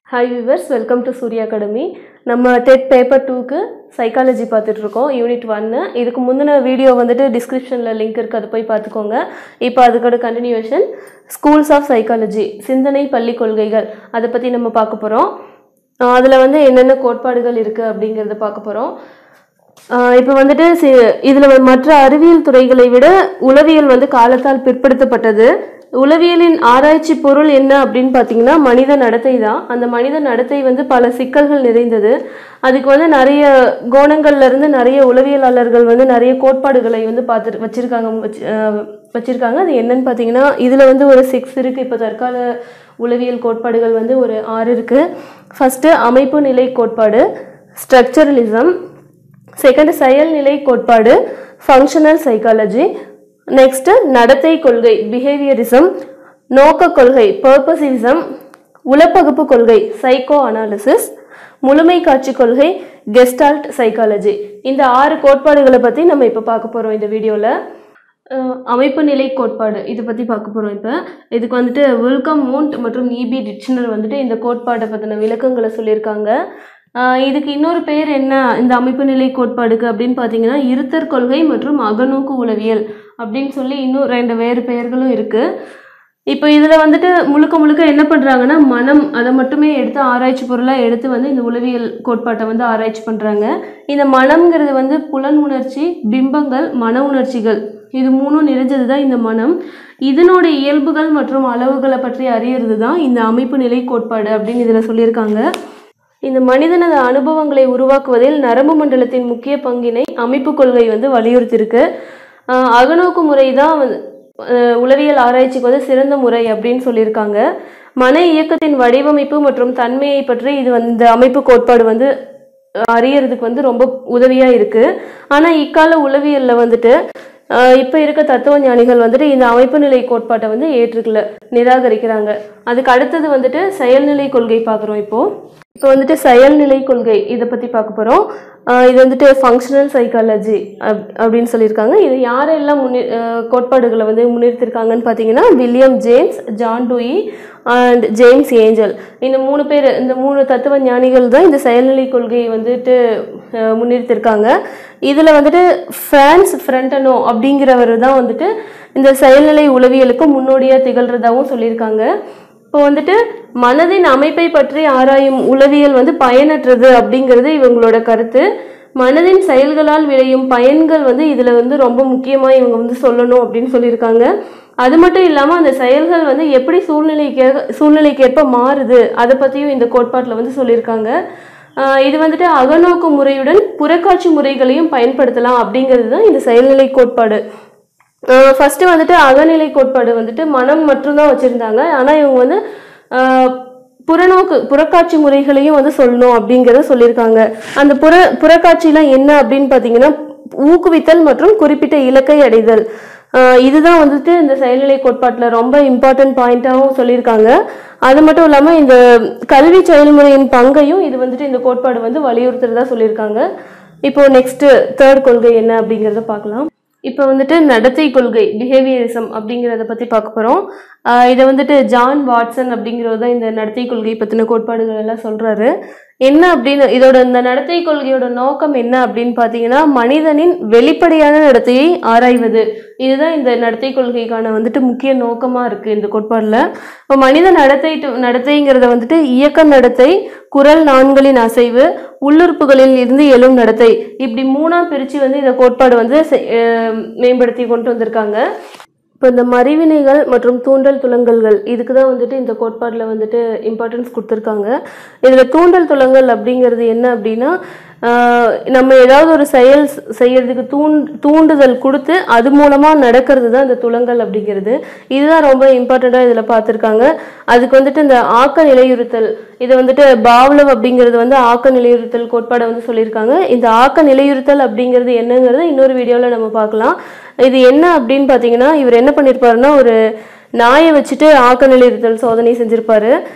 hi viewers welcome to Surya academy நம்ம TET paper டூக்கு psychology பார்த்துட்டு இருக்கோம் யூனிட் ஒன்று இதுக்கு முந்தின வீடியோ வந்துட்டு டிஸ்கிரிப்ஷனில் லிங்க் இருக்குது அதை போய் பார்த்துக்கோங்க இப்போ அதுக்கோட கண்டினியூஷன் ஸ்கூல்ஸ் ஆஃப் சைக்காலஜி சிந்தனை பள்ளி கொள்கைகள் அதை பற்றி நம்ம பார்க்க போகிறோம் அதில் வந்து என்னென்ன கோட்பாடுகள் இருக்குது அப்படிங்கிறத பார்க்க போகிறோம் இப்போ வந்துட்டு சி இதில் மற்ற அறிவியல் துறைகளை விட உளவியல் வந்து காலத்தால் பிற்படுத்தப்பட்டது உளவியலின் ஆராய்ச்சி பொருள் என்ன அப்படின்னு பார்த்தீங்கன்னா மனித நடத்தை தான் அந்த மனித நடத்தை வந்து பல சிக்கல்கள் நிறைந்தது அதுக்கு வந்து நிறைய கோணங்கள்ல இருந்து நிறைய உளவியலாளர்கள் வந்து நிறைய கோட்பாடுகளை வந்து பார்த்து வச்சிருக்காங்க வச்சு- அஹ் வச்சிருக்காங்க அது என்னன்னு பார்த்தீங்கன்னா இதில் வந்து ஒரு சிக்ஸ் இருக்குது இப்போ தற்கால உளவியல் கோட்பாடுகள் வந்து ஒரு ஆறு இருக்குது ஃபஸ்ட்டு அமைப்பு நிலை கோட்பாடு ஸ்ட்ரக்சரலிசம் செகண்ட் செயல்நிலை கோட்பாடு ஃபங்க்ஷனல் சைக்காலஜி நெக்ஸ்ட் நடத்தை கொள்கை பிஹேவியரிசம் நோக்க கொள்கை பர்பசிசம் உளப்பகுப்பு கொள்கை சைக்கோ அனாலிசிஸ் முழுமை காட்சி கொள்கை கெஸ்டால்ட் சைக்காலஜி இந்த ஆறு கோட்பாடுகளை பற்றி நம்ம இப்போ பார்க்க போகிறோம் இந்த வீடியோவில் அமைப்பு நிலை கோட்பாடு இதை பற்றி பார்க்க போகிறோம் இப்போ இதுக்கு வந்துட்டு வில்கம் மூண்ட் மற்றும் இபி டிக்ஷனர் வந்துட்டு இந்த கோட்பாட்டை பற்றின விளக்கங்களை சொல்லியிருக்காங்க அஹ் இதுக்கு இன்னொரு பேர் என்ன இந்த அமைப்பு நிலை கோட்பாடுக்கு அப்படின்னு பார்த்தீங்கன்னா இருத்தற் கொள்கை மற்றும் அகநோக்கு உளவியல் அப்படின்னு சொல்லி இன்னும் ரெண்டு வேறு பெயர்களும் இருக்குது இப்போ இதில் வந்துட்டு முழுக்க முழுக்க என்ன பண்ணுறாங்கன்னா மனம் அதை மட்டுமே எடுத்து ஆராய்ச்சி பொருளாக எடுத்து வந்து இந்த உளவியல் கோட்பாட்டை வந்து ஆராய்ச்சி பண்ணுறாங்க இந்த மனம்ங்கிறது வந்து புலன் உணர்ச்சி பிம்பங்கள் மன உணர்ச்சிகள் இது மூணும் நிறைஞ்சது தான் இந்த மனம் இதனோட இயல்புகள் மற்றும் அளவுகளை பற்றி அறியறது தான் இந்த அமைப்பு நிலை கோட்பாடு அப்படின்னு இதில் சொல்லியிருக்காங்க இந்த மனிதனது அனுபவங்களை உருவாக்குவதில் நரம்பு மண்டலத்தின் முக்கிய பங்கினை அமைப்பு கொள்கை வந்து வலியுறுத்தியிருக்கு ஆஹ் அகநோக்கு முறை தான் வந்து ஆஹ் உளவியல் ஆராய்ச்சிக்கு வந்து சிறந்த முறை அப்படின்னு சொல்லியிருக்காங்க மன இயக்கத்தின் வடிவமைப்பு மற்றும் தன்மையை பற்றி இது வந்து இந்த அமைப்பு கோட்பாடு வந்து அறியறதுக்கு வந்து ரொம்ப உதவியாக இருக்குது ஆனால் இக்கால உளவியலில் வந்துட்டு ஆஹ் இப்போ இருக்க தத்துவ ஞானிகள் வந்துட்டு இந்த அமைப்பு நிலை கோட்பாட்டை வந்து ஏற்றுக்கல நிராகரிக்கிறாங்க அதுக்கு அடுத்தது வந்துட்டு செயல்நிலை கொள்கை பார்க்குறோம் இப்போ இப்போ வந்துட்டு செயல்நிலை கொள்கை இதை பற்றி பார்க்க போகிறோம் இது வந்துட்டு ஃபங்க்ஷனல் சைக்காலஜி அப் அப்படின்னு சொல்லியிருக்காங்க இது யாரெல்லாம் முன்னே ஆஹ் கோட்பாடுகளை வந்து முன்னிறுத்திருக்காங்கன்னு பார்த்தீங்கன்னா William James John Dewey and James Angell இந்த மூணு பேர் இந்த மூணு தத்துவ ஞானிகள் தான் இந்த செயல்நிலை கொள்கையை வந்துட்டு ஆஹ் முன்னிறுத்திருக்காங்க இதில் வந்துட்டு ஃப்ரான்ஸ் ஃப்ரண்டனோ அப்படிங்கிறவர் தான் வந்துட்டு இந்த செயல்நிலை உளவியலுக்கு முன்னோடியாக திகழ்றதாகவும் சொல்லியிருக்காங்க இப்போ வந்துட்டு மனதின் அமைப்பை பற்றி ஆராயும் உளவியல் வந்து பயனற்றது அப்படிங்கிறது இவங்களோட கருத்து மனதின் செயல்களால் விளையும் பயன்கள் வந்து இதில் வந்து ரொம்ப முக்கியமாக இவங்க வந்து சொல்லணும் அப்படின்னு சொல்லியிருக்காங்க அது மட்டும் இல்லாமல் அந்த செயல்கள் வந்து எப்படி சூழ்நிலைக்கு சூழ்நிலைக்கேற்ப மாறுது அதை பற்றியும் இந்த கோட்பாட்டில் வந்து சொல்லியிருக்காங்க ஆஹ் இது வந்துட்டு அகநோக்கு முறையுடன் புறக்காட்சி முறைகளையும் பயன்படுத்தலாம் அப்படிங்கிறது தான் இந்த செயல்நிலை கோட்பாடு ஃபஸ்ட்டு வந்துட்டு அகநிலை கோட்பாடு வந்துட்டு மனம் மட்டும்தான் வச்சுருந்தாங்க ஆனால் இவங்க வந்து ஆஹ் புறநோக்கு புறக்காட்சி முறைகளையும் வந்து சொல்லணும் அப்படிங்கிறத சொல்லியிருக்காங்க அந்த புற புறக்காட்சிலாம் என்ன அப்படின்னு பார்த்தீங்கன்னா ஊக்குவித்தல் மற்றும் குறிப்பிட்ட இலக்கை அடைதல் ஆஹ் இதுதான் வந்துட்டு இந்த செயல்நிலை கோட்பாட்டில் ரொம்ப இம்பார்ட்டன்ட் பாயிண்ட்டாகவும் சொல்லியிருக்காங்க அது மட்டும் இல்லாமல் இந்த கல்வி செயல்முறையின் பங்கையும் இது வந்துட்டு இந்த கோட்பாடு வந்து வலியுறுத்துறதா சொல்லியிருக்காங்க இப்போ நெக்ஸ்ட் தேர்ட் கொள்கை என்ன அப்படிங்கிறத பார்க்கலாம் இப்போ வந்துட்டு நடத்தை கொள்கை பிஹேவியரிசம் அப்படிங்கிறத பற்றி பார்க்க போகிறோம் இதை வந்துட்டு ஜான் வாட்சன் அப்படிங்கிறவர் தான் இந்த நடத்தை கொள்கை பற்றின கோட்பாடுகள் எல்லாம் சொல்கிறாரு என்ன அப்படின்னு இதோட இந்த நடத்தை கொள்கையோட நோக்கம் என்ன அப்படின்னு பார்த்தீங்கன்னா மனிதனின் வெளிப்படையான நடத்தையை ஆராய்வது இதுதான் இந்த நடத்தை கொள்கைக்கான வந்துட்டு முக்கிய நோக்கமாக இருக்குது இந்த கோட்பாடில் இப்போ மனித நடத்தை நடத்தைங்கிறத வந்துட்டு இயக்க நடத்தை குரல் நான்களின் அசைவு உள்ளுறுப்புகளில் இருந்து எழும் நடத்தை இப்படி மூணாக பிரித்து வந்து இந்த கோட்பாடு வந்து செ- அஹ் மேம்படுத்தி கொண்டு வந்திருக்காங்க இப்போ இந்த மறிவினைகள் மற்றும் தூண்டல் துலங்கல்கள் இதுக்கு தான் வந்துட்டு இந்த கோட்பாட்டில் வந்துட்டு இம்பார்ட்டன்ஸ் கொடுத்துருக்காங்க இதில் தூண்டல் துலங்கல் அப்படிங்கிறது என்ன அப்படின்னா ஆஹ் நம்ம ஏதாவது ஒரு செயல் செ- செய்யறதுக்கு தூண் தூண்டுதல் கொடுத்து அது மூலமாக நடக்கிறது தான் இந்த துலங்கல் அப்படிங்கிறது இதுதான் ரொம்ப இம்பார்ட்டண்ட்டாக இதில் பார்த்துருக்காங்க அதுக்கு வந்துட்டு இந்த ஆக்க நிலையுறுத்தல் இதை வந்துட்டு பாவ்லவ் அப்படிங்கிறது வந்து ஆக்க நிலையுறுத்தல் கோட்பாடை வந்து சொல்லியிருக்காங்க இந்த ஆக்க நிலையுறுத்தல் அப்படிங்கிறது என்னங்கிறது இன்னொரு வீடியோவில் நம்ம பார்க்கலாம் இது என்ன அப்படின்னு பார்த்தீங்கன்னா இவர் என்ன பண்ணியிருப்பாருன்னா ஒரு நாயை வச்சுட்டு ஆக்க நிலையுறுத்தல் சோதனை செஞ்சிருப்பாரு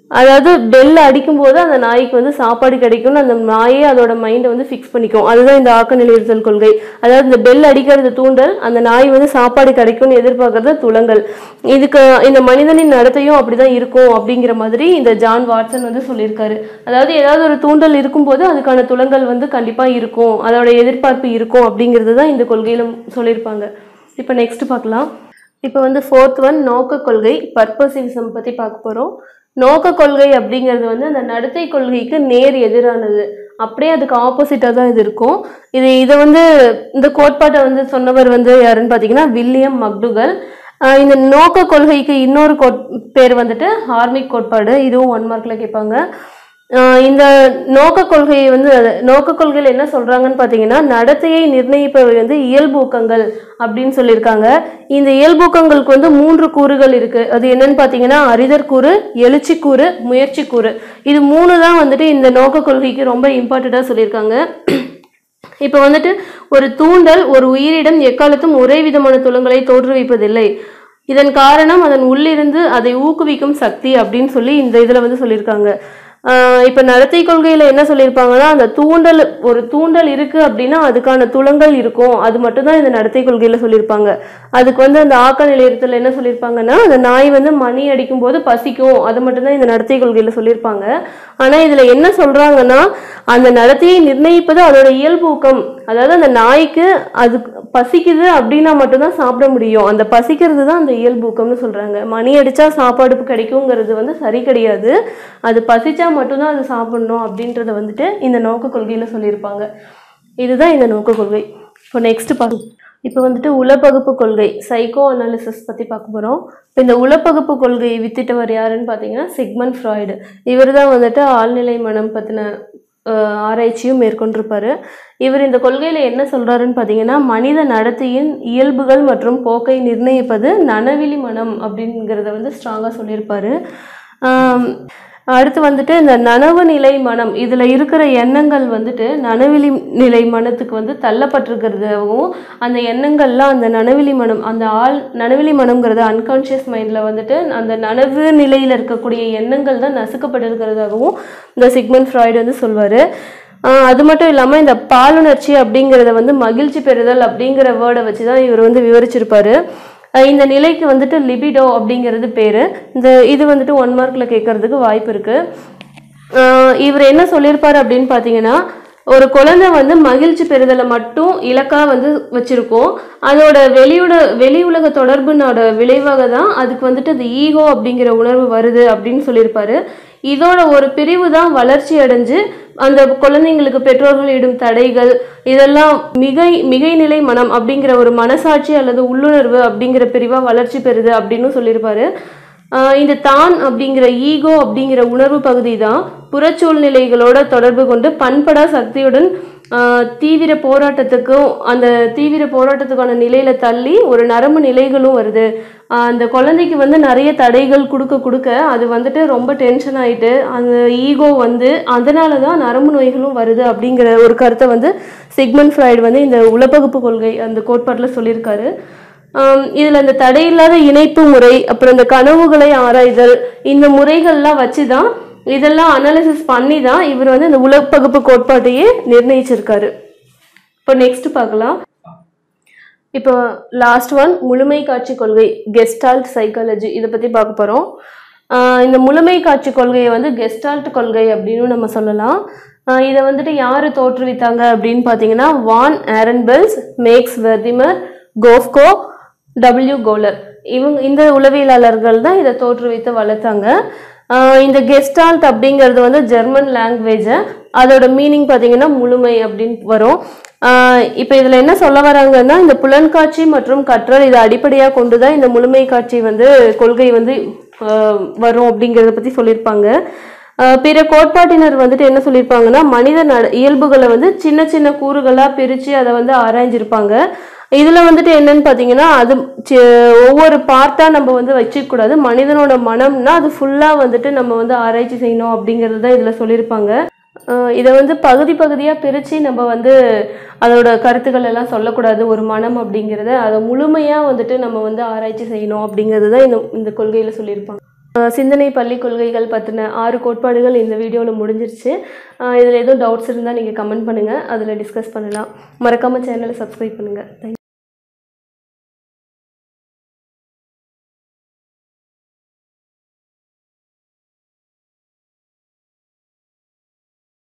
அதாவது பெல் அடிக்கும்போது அந்த நாய்க்கு வந்து சாப்பாடு கிடைக்கும்னு அந்த நாயே அதோட மைண்டை வந்து ஃபிக்ஸ் பண்ணிக்கும் அதுதான் இந்த ஆக்க நிலையுறுத்தல் கொள்கை அதாவது இந்த பெல் அடிக்கிறது தூண்டல் அந்த நாய் வந்து சாப்பாடு கிடைக்கும்னு எதிர்பார்க்கறது துலங்கல் இதுக்கு இந்த மனிதனின் நடத்தையும் அப்படிதான் இருக்கும் அப்படிங்கிற மாதிரி இந்த ஜான் வாட்சன் வந்து சொல்லியிருக்காரு அதாவது ஏதாவது ஒரு தூண்டல் இருக்கும்போது அதுக்கான துலங்கல் வந்து கண்டிப்பா இருக்கும் அதோட எதிர்பார்ப்பு இருக்கும் அப்படிங்கிறது தான் இந்த கொள்கையில சொல்லியிருப்பாங்க இப்போ நெக்ஸ்ட் பார்க்கலாம் இப்போ வந்து ஃபோர்த் ஒன் நோக்க கொள்கை பர்பசிவிசம் பற்றி பார்க்க போகிறோம் நோக்க கொள்கை அப்படிங்கிறது வந்து அந்த நடத்தை கொள்கைக்கு நேர் எதிரானது அப்படியே அதுக்கு ஆப்போசிட்டாக தான் இது இருக்கும் இது இதை வந்து இந்த கோட்பாட்டை வந்து சொன்னவர் வந்து யாருன்னு பார்த்தீங்கன்னா வில்லியம் மக்டுகல் ஆஹ் இந்த நோக்க கொள்கைக்கு இன்னொரு கோட் பேர் வந்துட்டு ஹார்மிக் கோட்பாடு இதுவும் ஒன் மார்க்கில் கேட்பாங்க ஆஹ் இந்த நோக்க கொள்கையை வந்து நோக்க கொள்கையில் என்ன சொல்றாங்கன்னு பார்த்தீங்கன்னா நடத்தையை நிர்ணயிப்பவை வந்து இயல்பூக்கங்கள் அப்படின்னு சொல்லியிருக்காங்க இந்த இயல்பூக்கங்களுக்கு வந்து மூன்று கூறுகள் இருக்கு அது என்னன்னு பார்த்தீங்கன்னா அறிதற் கூறு எழுச்சி கூறு முயற்சி கூறு இது மூணு தான் வந்துட்டு இந்த நோக்க கொள்கைக்கு ரொம்ப இம்பார்ட்டண்ட்டாக சொல்லியிருக்காங்க இப்போ வந்துட்டு ஒரு தூண்டல் ஒரு உயிரிடம் எக்காலத்தும் ஒரே விதமான துலங்களை தோற்றுவிப்பதில்லை இதன் காரணம் அதன் உள்ளிருந்து அதை ஊக்குவிக்கும் சக்தி அப்படின்னு சொல்லி இந்த இதில் வந்து சொல்லியிருக்காங்க ஆஹ் இப்ப நடத்தை கொள்கையில என்ன சொல்லியிருப்பாங்கன்னா அந்த தூண்டல் ஒரு தூண்டல் இருக்கு அப்படின்னா அதுக்கான துலங்கள் இருக்கும் அது மட்டும்தான் இந்த நடத்தை கொள்கையில சொல்லியிருப்பாங்க அதுக்கு வந்து அந்த ஆக்க நிலையத்தில் என்ன சொல்லியிருப்பாங்கன்னா அந்த நாய் வந்து மணி அடிக்கும் போது பசிக்கும் அது மட்டும்தான் இந்த நடத்தை கொள்கையில சொல்லியிருப்பாங்க ஆனா இதுல என்ன சொல்றாங்கன்னா அந்த நடத்தையை நிர்ணயிப்பது அதோட இயல்பூக்கம் அதாவது அந்த நாய்க்கு அது பசிக்குது அப்படின்னா மட்டும்தான் சாப்பிட முடியும் அந்த பசிக்கிறது தான் அந்த இயல்பூக்கம்னு சொல்றாங்க மணி அடிச்சா சாப்பாடு கிடைக்குங்கிறது வந்து சரி கிடையாது அது பசிச்சா மட்டும்தான் அது சாப்பிடணும் அப்படின்றத வந்துட்டு இந்த நோக்க கொள்கையில சொல்லியிருப்பாங்க இதுதான் இந்த நோக்க கொள்கை இப்போ நெக்ஸ்ட் பார்க்க இப்போ வந்துட்டு உளப்பகுப்பு கொள்கை சைக்கோ அனாலிசிஸ் பற்றி பார்க்க போகிறோம் இப்போ இந்த உளப்பகுப்பு கொள்கையை வித்திட்டவர் யாருன்னு பார்த்தீங்கன்னா சிக்மன் ஃப்ராய்டு இவர் தான் வந்துட்டு ஆழ்நிலை மனம் பற்றின ஆராய்ச்சியும் மேற்கொண்டிருப்பாரு இவர் இந்த கொள்கையில் என்ன சொல்றாருன்னு பார்த்தீங்கன்னா மனித நடத்தையின் இயல்புகள் மற்றும் போக்கை நிர்ணயிப்பது நனவிலி மனம் அப்படிங்கிறத வந்து ஸ்ட்ராங்காக சொல்லியிருப்பாரு ஆம், அடுத்து வந்துட்டு இந்த நனவு நிலை மனம் இதில் இருக்கிற எண்ணங்கள் வந்துட்டு நனவிலி நிலை மனத்துக்கு வந்து தள்ளப்பட்டிருக்கிறதாகவும் அந்த எண்ணங்கள்லாம் அந்த நனவிலி மனம் அந்த ஆள் நனவிலி மனம்ங்கிறது அன்கான்ஷியஸ் மைண்டில் வந்துட்டு அந்த நனவு நிலையில் இருக்கக்கூடிய எண்ணங்கள் தான் நசுக்கப்பட்டிருக்கிறதாகவும் இந்த சிக்மன் ஃப்ராய்டு வந்து சொல்வார் அது மட்டும் இல்லாமல் இந்த பாலுணர்ச்சி அப்படிங்கிறத வந்து மகிழ்ச்சி பெறுதல் அப்படிங்கிற வேர்டை வச்சு தான் இவர் வந்து விவரிச்சிருப்பாரு அஹ் இந்த நிலைக்கு வந்துட்டு லிபிடோ அப்படிங்கிறது பேர் இந்த இது வந்துட்டு ஒன் மார்க்கில் கேட்கறதுக்கு வாய்ப்பு இருக்குது இவர் என்ன சொல்லியிருப்பாரு அப்படின்னு பார்த்தீங்கன்னா ஒரு குழந்தை வந்து மகிழ்ச்சி பெறுதலை மட்டும் இலக்கா வந்து வச்சிருக்கோம் அதோட வெளியுட வெளி உலக தொடர்புனோட விளைவாக தான் அதுக்கு வந்துட்டு அது ஈகோ அப்படிங்கிற உணர்வு வருது அப்படின்னு சொல்லியிருப்பாரு இதோட ஒரு பிரிவு தான் வளர்ச்சி அடைஞ்சு அந்த குழந்தைங்களுக்கு பெற்றோர்கள் இடும் தடைகள் இதெல்லாம் மிகை மிகைநிலை மனம் அப்படிங்கிற ஒரு மனசாட்சி அல்லது உள்ளுணர்வு அப்படிங்கிற பிரிவா வளர்ச்சி பெறுது அப்படின்னு சொல்லியிருப்பாரு ஆஹ் இந்த தான் அப்படிங்கிற ஈகோ அப்படிங்கிற உணர்வு பகுதி தான் புறச்சூழ்நிலைகளோட தொடர்பு கொண்டு பண்படா சக்தியுடன் ஆஹ் தீவிர போராட்டத்துக்கும் அந்த தீவிர போராட்டத்துக்கான நிலையில தள்ளி ஒரு நரம்பு நிலைகளும் வருது ஆஹ் அந்த குழந்தைக்கு வந்து நிறைய தடைகள் கொடுக்க கொடுக்க அது வந்துட்டு ரொம்ப டென்ஷன் ஆயிட்டு அந்த ஈகோ வந்து அதனால தான் நரம்பு நோய்களும் வருது அப்படிங்கிற ஒரு கருத்தை வந்து சிக்மன் ஃப்ராய்டு வந்து இந்த உளப்பகுப்பு கொள்கை அந்த கோட்பாட்டில் சொல்லியிருக்காரு ஆம், இதுல இந்த தடையில்லாத இணைப்பு முறை அப்புறம் இந்த கனவுகளை ஆராய்தல் இந்த முறைகள்லாம் வச்சு தான் இதெல்லாம் அனாலிசிஸ் பண்ணி தான் இவர் வந்து இந்த உலப்பகுப்பு கோட்பாட்டையே நிர்ணயிச்சிருக்காரு இப்போ நெக்ஸ்ட் பார்க்கலாம் இப்போ லாஸ்ட் ஒன் முழுமை காட்சி கொள்கை கெஸ்டால்ட் சைக்காலஜி இதை பற்றி பார்க்க போகிறோம் இந்த முழுமை காட்சி கொள்கையை வந்து கெஸ்டால்ட் கொள்கை அப்படின்னு நம்ம சொல்லலாம் ஆஹ் இதை வந்துட்டு யார் தோற்றுவித்தாங்க அப்படின்னு பார்த்தீங்கன்னா வான் ஆரன்பெல்ஸ் மேக்ஸ் வெர்திமர் கோஃப்கோ டபிள்யூ கோலர் இவங்க இந்த உளவியலாளர்கள் தான் இதை தோற்றுவித்து வளர்த்தாங்க ஆஹ் இந்த கெஸ்டால்ட் அப்படிங்கிறது வந்து ஜெர்மன் லாங்குவேஜ் அதோட மீனிங் பார்த்தீங்கன்னா முழுமை அப்படின்னு வரும் இப்போ இதில் என்ன சொல்ல வராங்கன்னா இந்த புலன்காட்சி மற்றும் கற்றல் இதை அடிப்படையாக கொண்டு தான் இந்த முழுமை காட்சி வந்து கொள்கை வந்து ஆஹ் வரும் அப்படிங்கிறத பற்றி சொல்லியிருப்பாங்க ஆஹ் பிற கோட்பாட்டினர் வந்துட்டு என்ன சொல்லியிருப்பாங்கன்னா மனித நட இயல்புகளை வந்து சின்ன சின்ன கூறுகளாக பிரித்து அதை வந்து ஆராய்ஞ்சிருப்பாங்க இதில் வந்துட்டு என்னன்னு பார்த்தீங்கன்னா அது சி- ஒவ்வொரு பார்ட்டாக நம்ம வந்து வச்சுக்கூடாது மனிதனோட மனம்னா அது ஃபுல்லாக வந்துட்டு நம்ம வந்து ஆராய்ச்சி செய்யணும் அப்படிங்கிறது தான் இதில் சொல்லியிருப்பாங்க ஆஹ் இதை வந்து பகுதி பகுதியாக பிரித்து நம்ம வந்து அதோட கருத்துக்கள் எல்லாம் சொல்லக்கூடாது ஒரு மனம் அப்படிங்கிறத அதை முழுமையாக வந்துட்டு நம்ம வந்து ஆராய்ச்சி செய்யணும் அப்படிங்கிறது தான் இந்த இந்த கொள்கையில் சொல்லியிருப்பாங்க அஹ் சிந்தனை பள்ளி கொள்கைகள் பற்றின ஆறு கோட்பாடுகள் இந்த வீடியோவில் முடிஞ்சிருச்சு இதில் எதுவும் டவுட்ஸ் இருந்தால் நீங்கள் கமெண்ட் பண்ணுங்கள் அதில் டிஸ்கஸ் பண்ணலாம் மறக்காமல் சேனலை சப்ஸ்கிரைப் பண்ணுங்கள் தேங்க்யூ